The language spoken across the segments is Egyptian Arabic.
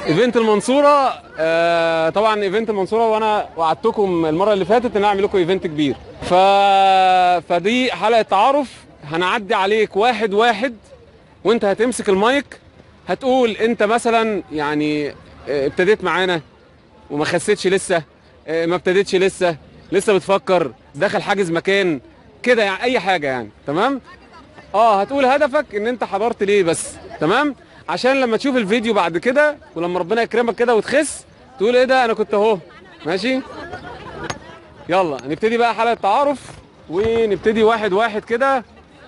ايفنت المنصوره آه طبعا ايفنت المنصوره وانا وعدتكم المره اللي فاتت ان أنا اعمل لكم ايفنت كبير ف فدي حلقه تعارف هنعدي عليك واحد واحد وانت هتمسك المايك هتقول انت مثلا يعني آه، ابتديت معانا وما خسيتش لسه آه، ما ابتديتش لسه لسه بتفكر دخل حاجز مكان كده يعني اي حاجه يعني تمام اه هتقول هدفك ان انت حضرت ليه بس تمام عشان لما تشوف الفيديو بعد كده ولما ربنا يكرمك كده وتخس تقول ايه ده انا كنت اهو ماشي يلا نبتدي بقى حلقه تعارف ونبتدي واحد واحد كده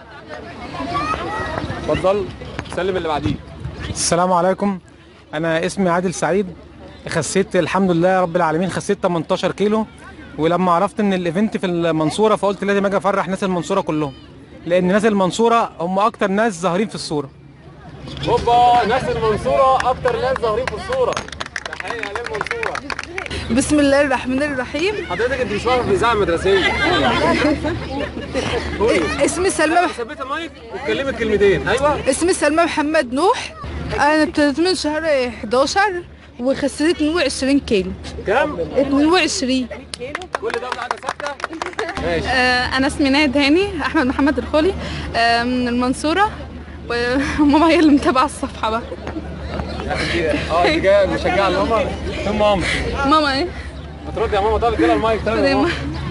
اتفضل سلم اللي بعديه السلام عليكم انا اسمي عادل سعيد خسيت الحمد لله رب العالمين خسيت 18 كيلو ولما عرفت ان الايفنت في المنصوره فقلت لازم اجي افرح ناس المنصوره كلهم لان ناس المنصوره هم اكتر ناس ظاهرين في الصوره هوبا ناس المنصوره اكتر ناس ظاهرين في الصوره تحيه للمنصوره بسم الله الرحمن الرحيم حضرتك انت مش واقفه في اذاعه مدرسيه قولي اسمي سلمى مح... ثبت المايك واتكلمي كلمتين ايوه اسمي سلمى محمد نوح انا ابتديت من شهر 11 وخسيت 22 كيلو كام 22 كل ده قاعده ثابته ماشي آه، انا اسمي ناهد هاني احمد محمد الخولي آه، من المنصوره وماما هي اللي متابعه الصفحه بقى اه انت جايه مشجعه لماما فين ماما ماما ايه ما ترد يا ماما طب اديلها المايك طب يا ماما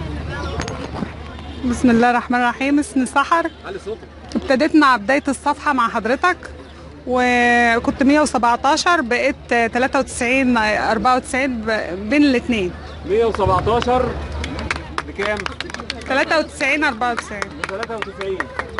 بسم الله الرحمن الرحيم اسمي سحر علي صوتك ابتديت مع بداية الصفحة مع حضرتك وكنت 117 بقيت 93 94 ب- بين الاثنين 117 بكام 93 94 93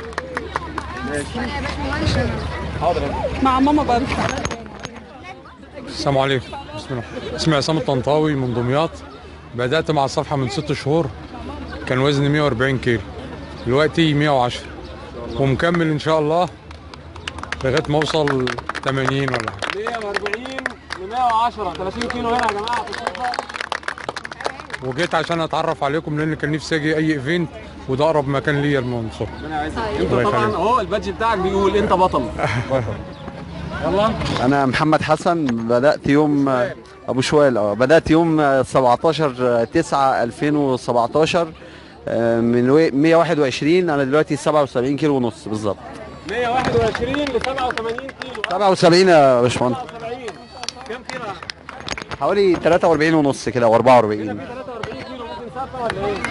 ماشي حاضر مع ماما برضه السلام عليكم بسم الله اسمي عصام الطنطاوي من دمياط بدأت مع الصفحة من ست شهور كان وزني 140 كيلو دلوقتي 110 ومكمل إن شاء الله لغاية ما أوصل 80 ولا حاجة 140 ل 110 30 كيلو هنا يا جماعه في الصفة. وجيت عشان أتعرف عليكم لأن كان نفسي أجي أي إيفنت وده أقرب مكان ليا المنصور ربنا يعزك انت الله طبعا يخليك. اهو البادج بتاعك بيقول انت بطل يلا انا محمد حسن بدات يوم ابو شوال اه بدات يوم 17 9 2017 آه، من وي- 121 انا دلوقتي 77 كيلو ونص بالظبط 121 ل 87 كيلو 77 يا باشمهندس 77 كام كيلو حوالي 43 ونص كده و44 43 كيلو ممكن صفه ولا ايه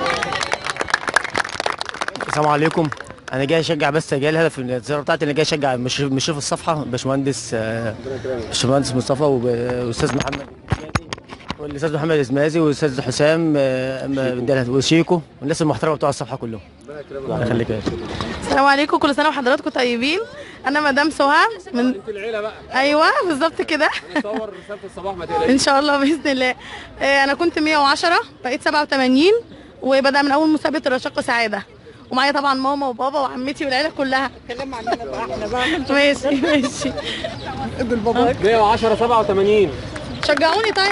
السلام عليكم انا جاي اشجع بس جاي الهدف من الزياره بتاعتي انا جاي اشجع مش مش في الصفحه باشمهندس آه، باشمهندس مصطفى وب- واستاذ محمد والاستاذ محمد اسمازي والاستاذ حسام آه، م- ده- وشيكو والناس المحترمه بتوع الصفحه كلهم الله يخليك يا باشا. السلام عليكم كل سنه وحضراتكم طيبين انا مدام سهى من انت العيله بقى ايوه بالظبط كده نصور رساله الصباح ما تقلقش ان شاء الله باذن الله آه، انا كنت 110 بقيت 87 وبدا من اول مسابقه الرشاقه سعاده ومعايا طبعا ماما وبابا وعمتي والعيله كلها اتكلم عننا بقى احنا بقى ماشي ماشي ادوا لباباك 110 87 شجعوني طيب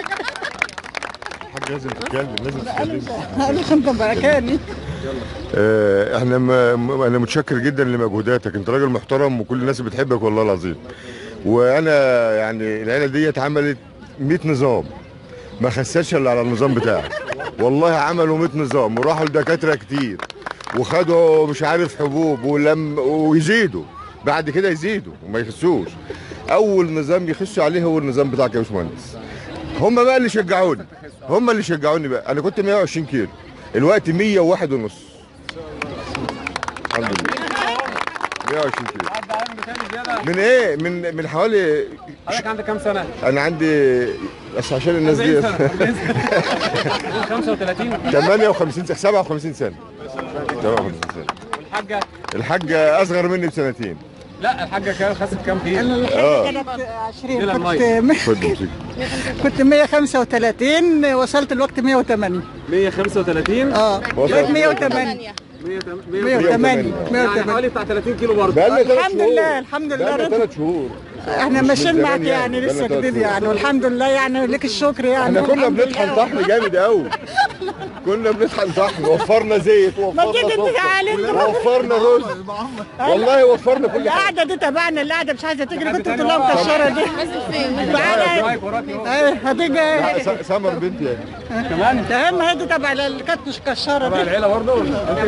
لازم تتكلم لازم تتكلم علشان تبقى مكاني آه، احنا ما م- انا متشكر جدا لمجهوداتك انت راجل محترم وكل الناس بتحبك والله العظيم وانا يعني العيله دي عملت 100 نظام ما خسرش الا على النظام بتاعك والله عملوا 100 نظام وراحوا لدكاتره كتير وخدوا مش عارف حبوب ولم ويزيدوا بعد كده يزيدوا وما يخسوش اول نظام يخسوا عليه هو النظام بتاعك يا باشمهندس هم بقى اللي شجعوني هم اللي شجعوني بقى انا كنت 120 كيلو الوقت 101 ونص الحمد لله 120 كيلو عدى عليهم بتاني زياده من ايه من من حوالي حضرتك عندك كام سنه؟ انا عندي بس عشان الناس دي 40 سنه 40 سنه 35 58 سنه 57 سنه 57 سنه والحاجه الحاجه اصغر مني بسنتين لا الحاجه كام خست كام كيلو؟ اه كانت 20 إلى كنت اتفضل سيدي. كنت 135 وصلت الوقت 108 135 اه وصلت بقيت 108 108 يعني 108 حوالي بتاع 30 كيلو برضه بقى لنا ثلاث الحمد شهور لله الحمد لله بقى لنا رضا. ثلاث شهور احنا مش من ماشيين زمان معاك يعني بقى لنا لسه ثلاث جديد شهور. يعني والحمد لله يعني لك الشكر يعني احنا كنا والحمد بنطحن لله. طحن جامد قوي كنا بنطحن طحن وفرنا زيت وفرنا كده انت سكر تعالي انت. وفرنا رز والله وفرنا كل حاجه القعده دي تبعنا القعده مش عايزه تجري كنت بتقول لها مكشره دي تعالى ايه هتيجي لا، س- سمر بنتي يعني كمان تمام هي دي تبع اللي كانت مش كشره دي العيله برضه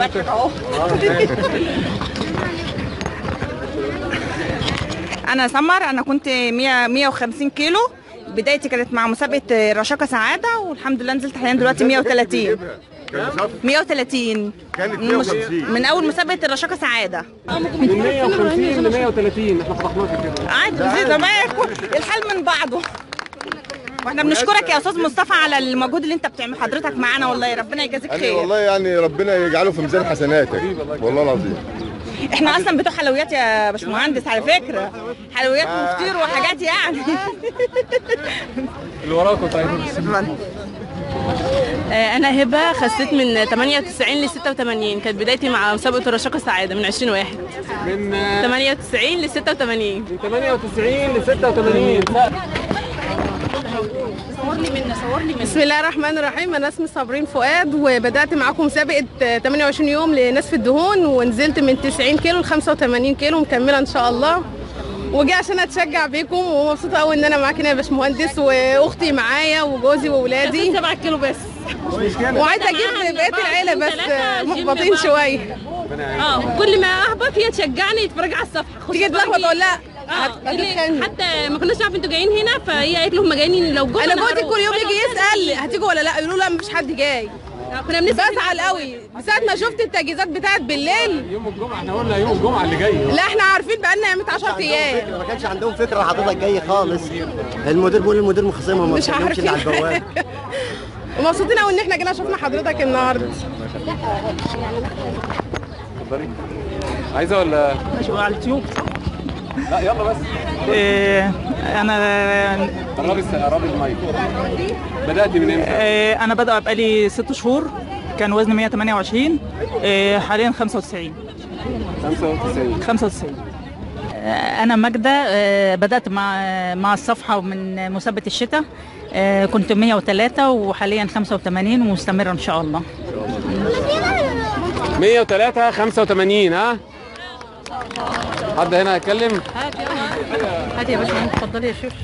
انا سمر انا كنت 100 150 كيلو بدايتي كانت مع مسابقه رشاقه سعاده والحمد لله نزلت حاليا دلوقتي 130 130 كانت مش 150 من اول مسابقه الرشاقه سعاده من 150 ل 130 احنا فتحناش كده عادي زي زمان الحال من بعضه واحنا بنشكرك يا استاذ مصطفى على المجهود اللي انت بتعمل حضرتك معانا والله ربنا يجازيك يعني خير والله يعني ربنا يجعله في ميزان حسناتك والله العظيم احنا اصلا بتوع حلويات يا باشمهندس على فكره حلويات وفطير وحاجات يعني اللي وراكم طيب انا هبه خسيت من 98 ل 86 كانت بدايتي مع مسابقه الرشاقه السعاده من 20 واحد من 98 ل 86 من 98 ل 86 بسم الله الرحمن الرحيم انا اسمي صابرين فؤاد وبدات معاكم مسابقه 28 يوم لنسف الدهون ونزلت من 90 كيلو ل 85 كيلو مكمله ان شاء الله وجي عشان اتشجع بيكم ومبسوطه قوي ان انا معاكي يا باشمهندس واختي معايا وجوزي واولادي 7 كيلو بس وعايزه اجيب بقيه العيله بس محبطين شويه اه كل ما اهبط هي تشجعني تتفرج على الصفحه خش تيجي تلخبط اتفرجي. اقول لها اه هت- اللي- هتتخانقوا. حتى ما كناش نعرف انتوا جايين هنا فهي قالت لهم جايين لو جم انا جوزي هروح. كل يوم فأنا يجي قلت لها يسال هتيجوا ولا لا يقولوا لا مفيش حد جاي آه، كنا بنسال بزعل قوي ساعه ما شفت التجهيزات بتاعت بالليل يوم الجمعه احنا قلنا يوم الجمعه اللي جاي لا احنا عارفين بقالنا قيمه 10 ايام ما كانش عندهم فكره حضرتك جاي خالص المدير بيقول المدير مخصمها ما مش بتكلمش اللي على عارفين البواب ومبسوطين قوي ان احنا جينا شفنا حضرتك النهارده عايزه ولا على اليوتيوب لا يلا بس إيه، انا قربي الس- قربي المايك بدات من امتى؟ إيه، انا بدأ بقالي ست شهور كان وزني 128 إيه، حاليا 95 95 95 انا ماجده آه، بدات مع مع الصفحه من مسابقه الشتاء آه، كنت 103 وحاليا 85 ومستمره ان شاء الله 103 85 ها حد هنا هيتكلم هاتي يا باشا اتفضلي يا شيخ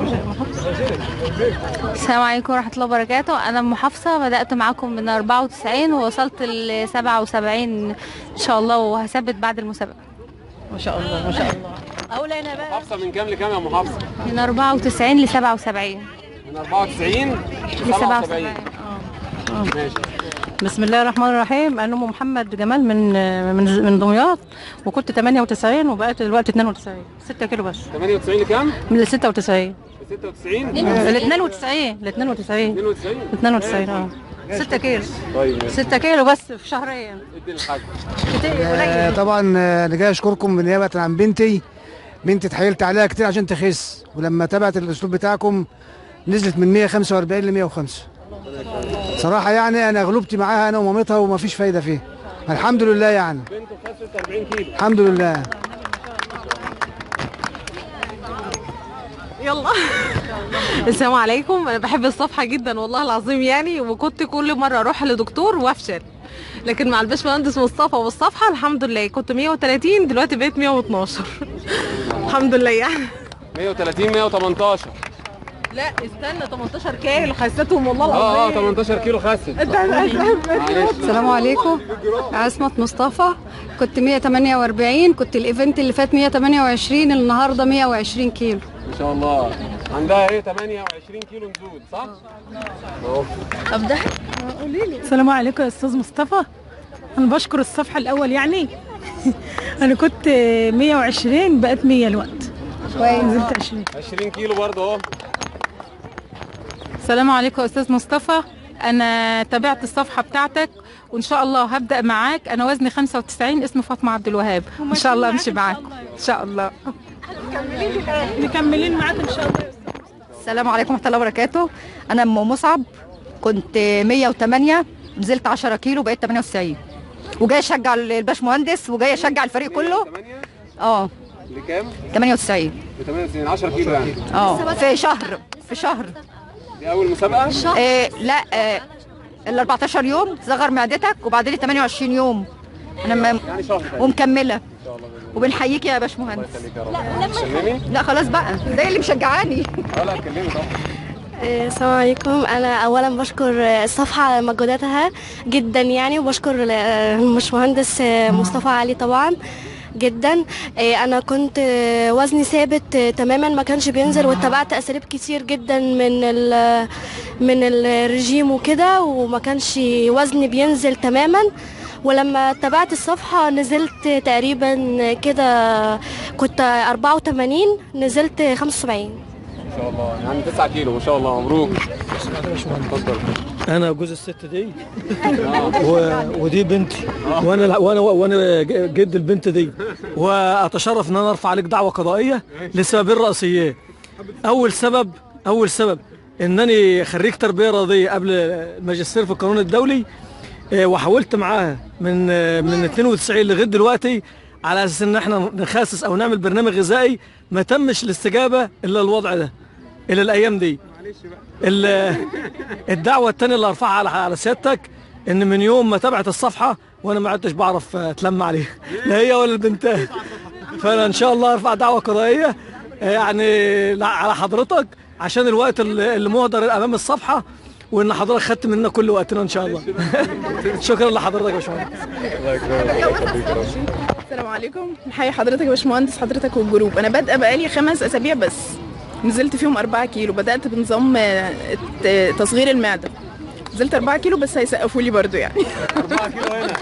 السلام عليكم ورحمة الله وبركاته أنا أم حفصة بدأت معاكم من 94 ووصلت ل 77 إن شاء الله وهثبت بعد المسابقة ما شاء الله ما شاء الله أولى أنا بقى حفصه من كام لكام يا ام حفصه؟ من 94 ل 77 من 94 ل 77 ماشي بسم الله الرحمن الرحيم انا ام محمد جمال من من من دمياط وكنت 98 وبقيت دلوقتي 92 6 كيلو بس 98 لكام؟ من ال 96 96 ال 92 ال 92 92 92 اه 6 كيلو طيب 6 كيلو بس في شهرين ادي الحاج آه، طبعا آه، انا جاي اشكركم بالنيابه عن بنتي بنتي اتحايلت عليها كتير عشان تخس ولما تابعت الاسلوب بتاعكم نزلت من 145 ل 105 صراحه يعني انا غلبت معاها انا ومامتها ومفيش فايده فيها الحمد لله يعني بنته خست 40 كيلو الحمد لله يلا السلام عليكم انا بحب الصفحه جدا والله العظيم يعني وكنت كل مره اروح لدكتور وافشل لكن مع الباشمهندس مصطفى والصفحه الحمد لله كنت 130 دلوقتي بقيت 112 الحمد لله يعني 130 118 لا استنى 18 كيلو خسيتهم والله اه اه العظيم 18 كيلو خست انت معلش السلام عليكم عصمت مصطفى كنت 148 كنت الايفنت اللي فات 128 النهارده 120 كيلو ما شاء الله عندها ايه 28 كيلو نزول صح؟ اهو طب ده قولي لي السلام عليكم يا استاذ مصطفى انا بشكر الصفحه الاول يعني انا كنت 120 بقت 100 الوقت كويس نزلت 20 20 كيلو برضه اهو السلام عليكم يا استاذ مصطفى انا تابعت الصفحه بتاعتك وان شاء الله هبدا معاك انا وزني 95 اسمي فاطمه عبد الوهاب ان شاء الله امشي معاك ان شاء الله مكملين معاك ان شاء الله السلام عليكم ورحمه الله وبركاته انا ام مصعب كنت 108 نزلت 10 كيلو بقيت 98 وجاي اشجع الباشمهندس وجاي اشجع الفريق كله اه لكام؟ 98 ب 98 10 كيلو يعني اه في شهر في شهر دي اول مسابقه؟ إيه لا آه ال 14 يوم صغر معدتك وبعدين ال 28 يوم انا م... ومكمله وبنحييك يا باشمهندس لا خلاص بقى ده اللي مشجعاني لا اتكلمي طبعا آه، السلام عليكم انا اولا بشكر آه، الصفحه على مجهوداتها جدا يعني وبشكر آه، المهندس آه، مصطفى علي طبعا جدا آه، انا كنت آه، وزني ثابت آه، تماما ما كانش بينزل واتبعت اساليب كتير جدا من ال من الرجيم وكده وما كانش وزني بينزل تماما ولما اتبعت الصفحة نزلت تقريبا كده كنت 84 نزلت 75 ما شاء الله يعني 9 كيلو ما شاء الله مبروك اتفضل انا جوز الست دي و... ودي بنتي وانا وانا وانا جد البنت دي واتشرف ان انا ارفع عليك دعوه قضائيه لسببين رئيسيين اول سبب اول سبب انني خريج تربيه رياضيه قبل الماجستير في القانون الدولي آه، وحاولت معاها من آه، من 92 لغايه دلوقتي على اساس ان احنا نخسس او نعمل برنامج غذائي ما تمش الاستجابه الا الوضع ده الى الايام دي ال- الدعوه الثانيه اللي ارفعها على على سيادتك ان من يوم ما تابعت الصفحه وانا ما عدتش بعرف آه، اتلم عليها لا هي ولا البنتات فانا ان شاء الله ارفع دعوه قضائيه آه، يعني لا- على حضرتك عشان الوقت اللي اللي مهدر امام الصفحه وان حضرتك خدت منا كل وقتنا ان شاء الله شكرا لحضرتك يا باشمهندس السلام عليكم نحيي حضرتك يا باشمهندس حضرتك والجروب انا بادئه بقالي خمس اسابيع بس نزلت فيهم 4 كيلو بدات بنظام آه، الت- تصغير المعده نزلت 4 كيلو بس هيسقفوا لي برضو يعني 4 كيلو هنا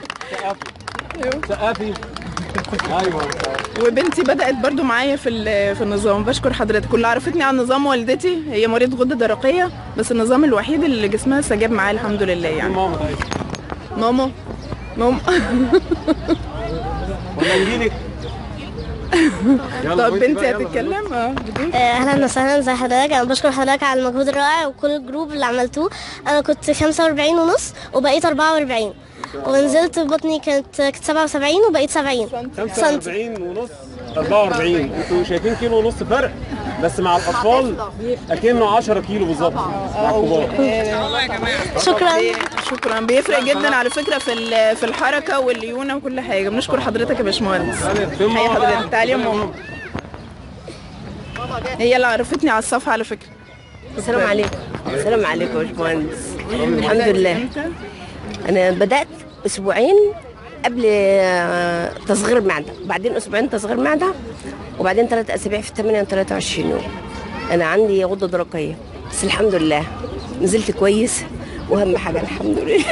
سقافي ايوه وبنتي بدات برضو معايا في ال- في النظام بشكر حضرتك واللي عرفتني عن نظام والدتي هي مريض غده درقيه بس النظام الوحيد اللي جسمها استجاب معاه الحمد لله يعني ماما طيب ماما ماما ولا نجيلك يلا طب وانت بنتي بقى، يلا. هتتكلم اه بدون اهلا وسهلا زي حضرتك انا بشكر حضرتك على المجهود الرائع وكل الجروب اللي عملتوه انا كنت 45 ونص وبقيت 44 ونزلت بطني كانت كانت 77 وبقيت 70 سنتي 45 ونص 44 انتوا شايفين كيلو ونص فرق بس مع الاطفال اكنه 10 كيلو بالظبط مع الكبار شكرا شكرا بيفرق جدا على فكره في ال- في الحركه والليونه وكل حاجه بنشكر حضرتك يا باشمهندس فين ماما حيا بقى؟ حضرتك تعالي يا ماما هي اللي عرفتني على الصفحه على فكره السلام عليكم السلام عليكم يا باشمهندس الحمد لله انا بدات اسبوعين قبل آه، تصغير المعده بعدين اسبوعين تصغير معده وبعدين ثلاث اسابيع في 28 يوم انا عندي غده درقيه بس الحمد لله نزلت كويس واهم حاجه الحمد لله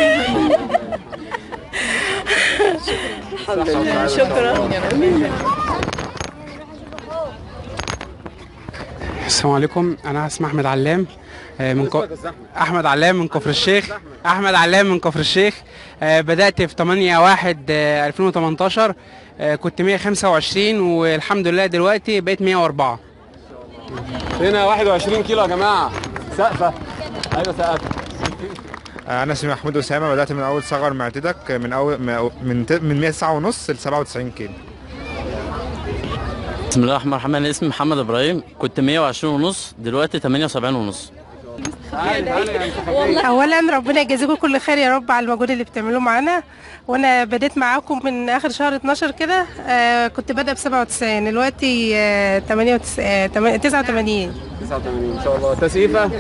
الحمد لله شكرا السلام عليكم انا اسمي احمد علام آه، من كو... احمد علام من كفر الشيخ احمد علام من كفر الشيخ آه، بدات في 8 1 آه، 2018 آه، كنت 125 والحمد لله دلوقتي بقيت 104 هنا 21 كيلو يا جماعه سقفه ايوه سقفه انا اسمي محمود اسامه بدات من اول صغر معدتك من اول من من 109 ونص ل 97 كيلو بسم الله الرحمن الرحيم انا اسمي محمد ابراهيم كنت 120 ونص دلوقتي 78 ونص اولا ربنا يجازيكم كل خير يا رب على المجهود اللي بتعملوه معانا وانا بديت معاكم من اخر شهر 12 كده آه كنت بادئه ب 97 دلوقتي آه 98 آه 89 89 ان شاء الله تسقيفه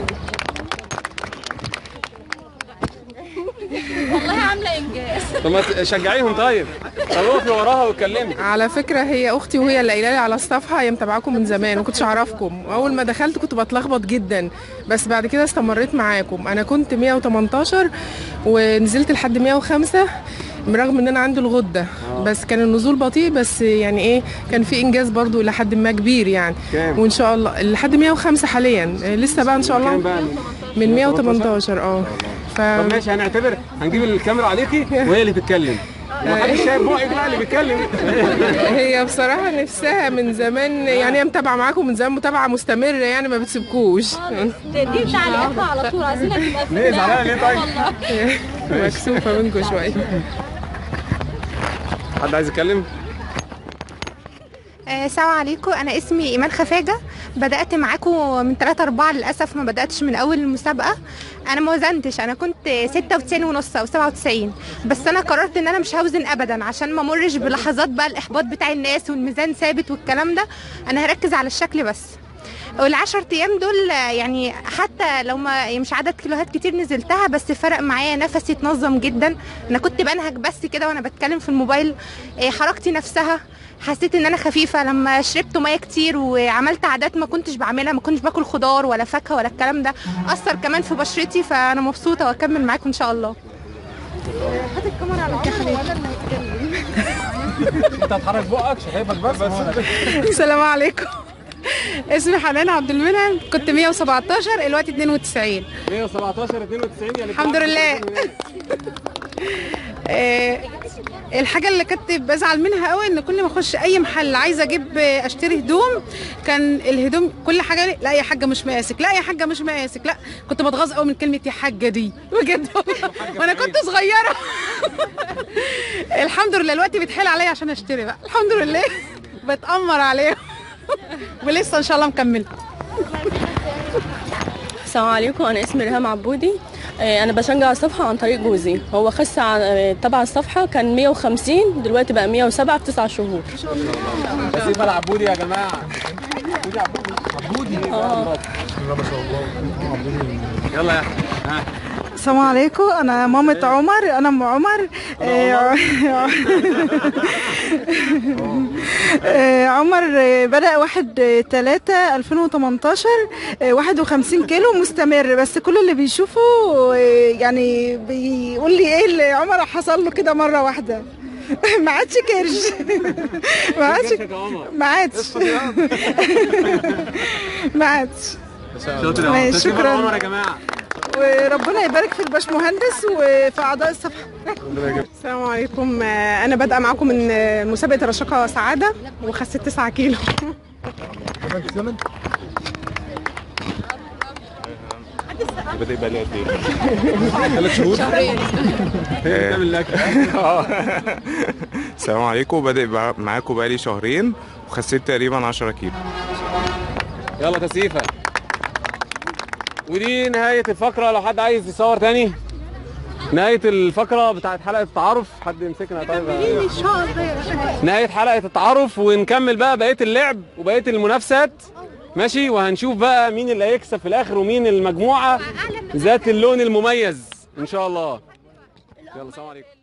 والله عامله انجاز طب ما تشجعيهم طيب طب اقفي وراها واتكلمي على فكرة هي أختي وهي اللي قايلة لي على الصفحة هي متابعاكم من زمان ما كنتش أعرفكم أول ما دخلت كنت بتلخبط جدا بس بعد كده استمريت معاكم أنا كنت 118 ونزلت لحد 105 برغم ان انا عندي الغده بس كان النزول بطيء بس يعني ايه كان في انجاز برضو الى حد ما كبير يعني كام؟ وان شاء الله لحد 105 حاليا آه، لسه بقى ان شاء الله كام بقى؟ من 118 اه ف... طب ماشي هنعتبر هنجيب الكاميرا عليكي وهي اللي تتكلم ومحدش شايف بقك بقى اللي بيتكلم هي بصراحة نفسها من زمان يعني هي متابعة معاكم من زمان متابعة مستمرة يعني ما بتسيبكوش دي تعليقاتها على طول عايزينك تبقى في ليه زعلانة ليه طيب؟ مكسوفة منكم شوية حد عايز يتكلم؟ آه، السلام عليكم انا اسمي ايمان خفاجه بدأت معاكم من 3 4 للأسف ما بدأتش من أول المسابقة أنا ما وزنتش أنا كنت 96 ونص أو 97 بس أنا قررت إن أنا مش هوزن أبدا عشان ما مرش بلحظات بقى الإحباط بتاع الناس والميزان ثابت والكلام ده أنا هركز على الشكل بس والعشر ايام دول آه، يعني حتى لو ما مش عدد كيلوهات كتير نزلتها بس فرق معايا نفسي اتنظم جدا انا كنت بنهج بس كده وانا بتكلم في الموبايل آه، حركتي نفسها حسيت ان انا خفيفه لما شربت ميه كتير وعملت عادات ما كنتش بعملها ما كنتش باكل خضار ولا فاكهه ولا الكلام ده اثر كمان في بشرتي فانا مبسوطه واكمل معاكم ان شاء الله هات الكاميرا على عمر انت هتحرك بقك شفايفك بس السلام عليكم اسمي حنان عبد المنعم كنت 117 دلوقتي 92 117 92 يعني الحمد لله آه، الحاجه اللي كنت بزعل منها قوي ان كل ما اخش اي محل عايزه اجيب آه، اشتري هدوم كان الهدوم كل حاجه لا يا حاجه مش مقاسك لا يا حاجه مش مقاسك لا كنت بتغاظ قوي من كلمه يا حاجه دي بجد وانا كنت صغيره الحمد لله الوقت بيتحال عليا عشان اشتري بقى الحمد لله بتأمر عليهم ولسه ان شاء الله مكمله السلام عليكم انا اسمي ريهام عبودي آه، انا بشجع الصفحه عن طريق جوزي هو خس عن- آه، تبع الصفحه كان 150 دلوقتي بقى 107 في 9 شهور كثيفة العبودي يا جماعة عبودي عبودي عبودي آه. ما شاء الله يلا يا احمد ها السلام عليكم انا مامة عمر انا ام عمر آه، آه، عمر آه، بدأ واحد آه، تلاتة 2018 آه، 51 كيلو مستمر بس كل اللي بيشوفه آه، يعني بيقول لي ايه اللي عمر حصل له كده مرة واحدة ما عادش كرش ما عادش ما عادش ما عادش شاطر يا عمر ماشي، كثيفة شكراً. عمر يا جماعة وربنا يبارك في الباشمهندس وفي اعضاء الصفحه السلام عليكم آه، انا بادئه معاكم من آه، مسابقه رشاقه سعاده وخسيت 9 كيلو بادئ بقالي قد ايه؟ ثلاث شهور شهرين. بتعمل لك آه. السلام عليكم بادئ بع- معاكم بقالي شهرين وخسيت تقريبا 10 كيلو يلا كثيفة ودي نهاية الفقرة لو حد عايز يصور تاني نهاية الفقرة بتاعت حلقة التعارف حد يمسكنا طيب نهاية حلقة التعارف ونكمل بقى بقية اللعب وبقية المنافسات ماشي وهنشوف بقى مين اللي هيكسب في الآخر ومين المجموعة ذات اللون المميز إن شاء الله يلا سلام عليكم